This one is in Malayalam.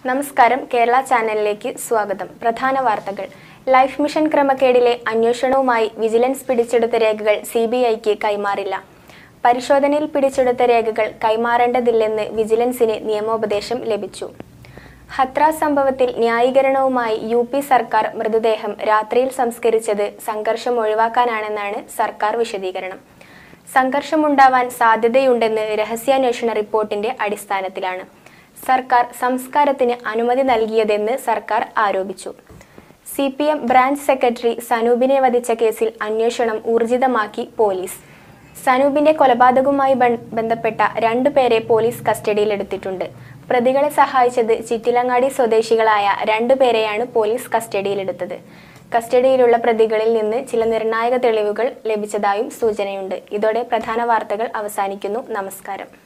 നമസ്കാരം കേരള ചാനലിലേക്ക് സ്വാഗതം പ്രധാന വാർത്തകൾ ലൈഫ് മിഷൻ ക്രമക്കേടിലെ അന്വേഷണവുമായി വിജിലൻസ് പിടിച്ചെടുത്ത രേഖകൾ സി ബി ഐക്ക് കൈമാറില്ല പരിശോധനയിൽ പിടിച്ചെടുത്ത രേഖകൾ കൈമാറേണ്ടതില്ലെന്ന് വിജിലൻസിന് നിയമോപദേശം ലഭിച്ചു ഹത്രാസ് സംഭവത്തിൽ ന്യായീകരണവുമായി യു പി സർക്കാർ മൃതദേഹം രാത്രിയിൽ സംസ്കരിച്ചത് സംഘർഷം ഒഴിവാക്കാനാണെന്നാണ് സർക്കാർ വിശദീകരണം സംഘർഷമുണ്ടാവാൻ സാധ്യതയുണ്ടെന്ന് രഹസ്യാന്വേഷണ റിപ്പോർട്ടിന്റെ അടിസ്ഥാനത്തിലാണ് സർക്കാർ സംസ്കാരത്തിന് അനുമതി നൽകിയതെന്ന് സർക്കാർ ആരോപിച്ചു C P M branch secretary സനൂപിനെ വധിച്ച കേസിൽ അന്വേഷണം ഊർജിതമാക്കി പോലീസ് സനൂപിന്റെ കൊലപാതകവുമായി ബൻ- ബന്ധപ്പെട്ട രണ്ടുപേരെ പോലീസ് കസ്റ്റഡിയിലെടുത്തിട്ടുണ്ട് പ്രതികളെ സഹായിച്ചത് ചിറ്റിലങ്ങാടി സ്വദേശികളായ രണ്ടുപേരെയാണ് പോലീസ് കസ്റ്റഡിയിലെടുത്തത് കസ്റ്റഡിയിലുള്ള പ്രതികളിൽ നിന്ന് ചില നിർണായക തെളിവുകൾ ലഭിച്ചതായും സൂചനയുണ്ട് ഇതോടെ പ്രധാന വാർത്തകൾ അവസാനിക്കുന്നു നമസ്കാരം